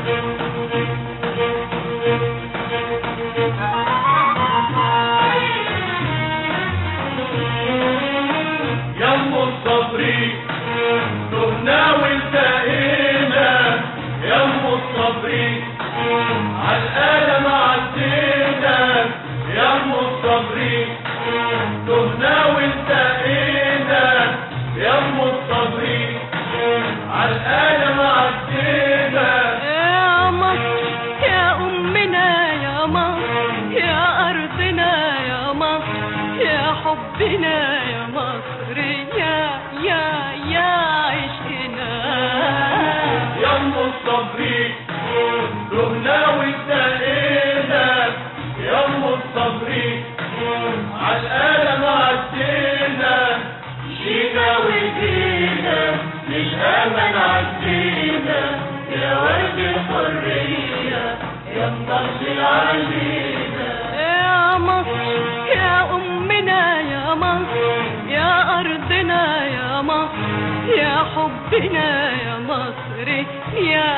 يم الصبري تهنا والتقينا يم الصبري عالآلم عدينا يم الصبري تهنا والتقينا يم الصبري عالآلم عدينا يا مصر يا أمنا يا مصر يا أرضنا يا مصر يا حبنا يا مصر يا يا يا عشقنا يم الصبري تهنا والتقينا يم الصبري عالآلم عدينا جينا وجينا للأمل عدينا يا ورد الحرية يا مضل علينا يا مصر يا أمنا يا مصر يا أرضنا يا مصر يا حبنا يا مصر يا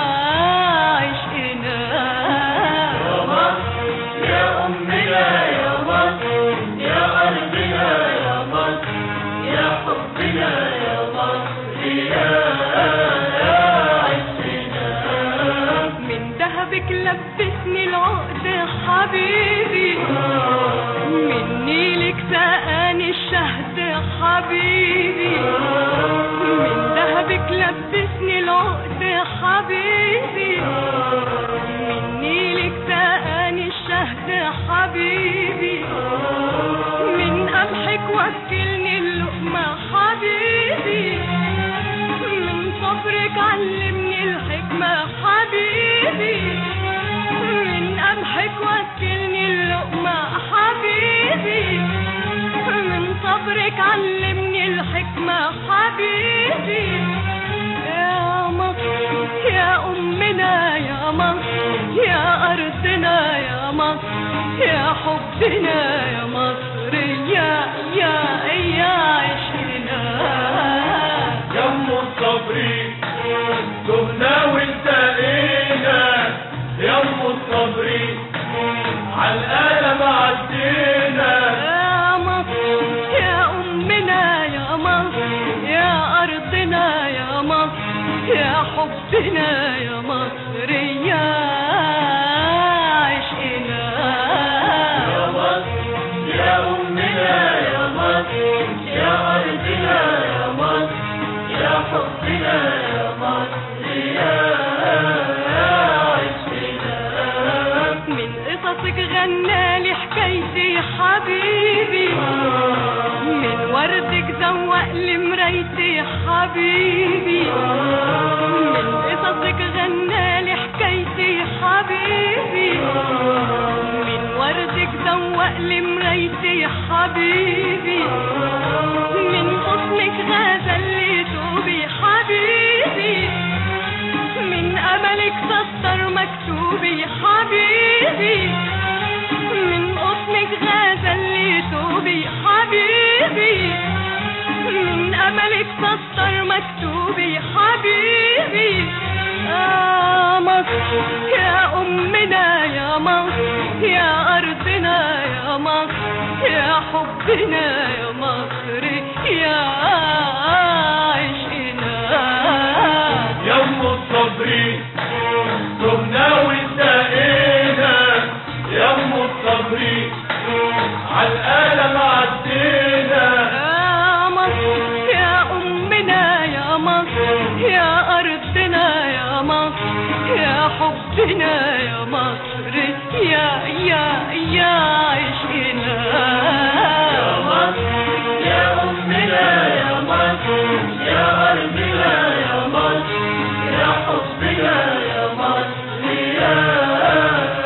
عشقنا يا مصر يا أمنا يا مصر يا أرضنا يا مصر يا حبنا يا مصر يا عشقنا من ذهبك لبسني العقد حبيبي من نيلك سقاني الشهد حبيبي من ذهبك لبسني العقد حبيبي من نيلك سقاني الشهد حبيبي من قمحك وكلني اللقمة حبيبي من صبرك علمني الحكمة حبيبي من قمحك وكلني اللقمة حبيبي من صبرك علمني الحكمة حبيبي يا مصر يا أمنا يا مصر يا أرضنا يا مصر يا حبنا يا مصر يا يا يا عشقنا يم الصبري تهنا والتقينا يم الصبري عالآلم عدينا يا مصر يا أمنا يا مصر يا أرضنا يا مصر يا حبنا يا مصر يا عشقنا يا مصر يا أمنا يا مصر يا أرضنا يا مصر يا حبنا يا مصر يا عشقنا من قصصك غنالي حكايتي حبيبي من وردك ذوق لي مرايتي حبيبي من قصصك غنالي حكايتي حبيبي من وردك ذوق لي مرايتي حبيبي من حسنك غزل لي توبي حبيبي من أملك سطر مكتوبي حبيبي من قطنك غزل لي توبي حبيبي من أملك سطر مكتوبي حبيبي يا مصر يا أمنا يا مصر يا أرضنا يا مصر يا حبنا يا مصر يا عشقنا يم الصبري تهنا والتقينا يم الصبري عالآلم عدينا يا مصر يا أمنا يا مصر يا أرضنا يا مصر يا حبنا يا مصر يا يا يا عشقنا يا مصر يا أمنا يا مصر يا أرضنا يا مصر يا حبنا يا مصر يا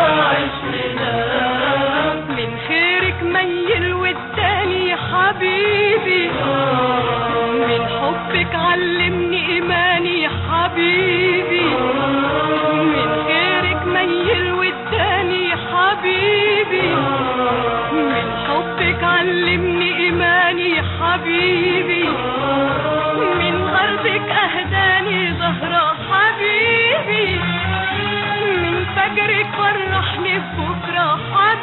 عشقنا من خيرك ميل والتاني حبيبي من حبك علمني إيماني حبيبي من خيرك ميل والتاني حبيبي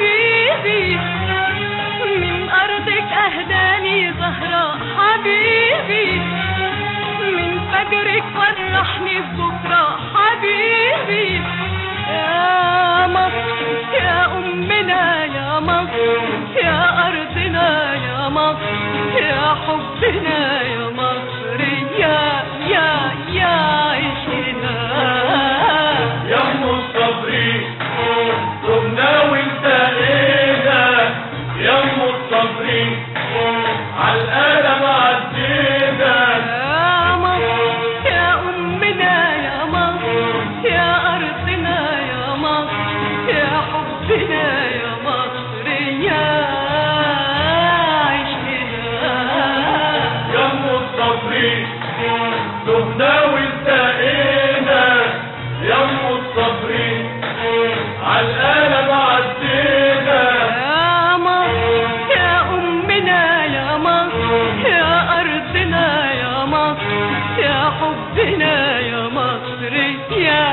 حبيبي من أرضك أهداني زهرة حبيبي من فجرك فرحني بكرة حبيبي يا مصر يا أمنا يا مصر يا أرضنا يا مصر يا حبنا يا مصر يا يا يا عشنا يا ام الصبري قمنا وانتهينا يا ام الصبري عالقلم عدينا يا مصر يا أمنا يا مصر يا أرضنا يا مصر يا حبنا يا مصر يا عشقنا يا ام الصبري تهنا والتقينا يا ام الصبري عالقلم عدينا يا مصر يا أمنا يا مصر يا أرضنا يا مصر يا حبنا يا مصر يا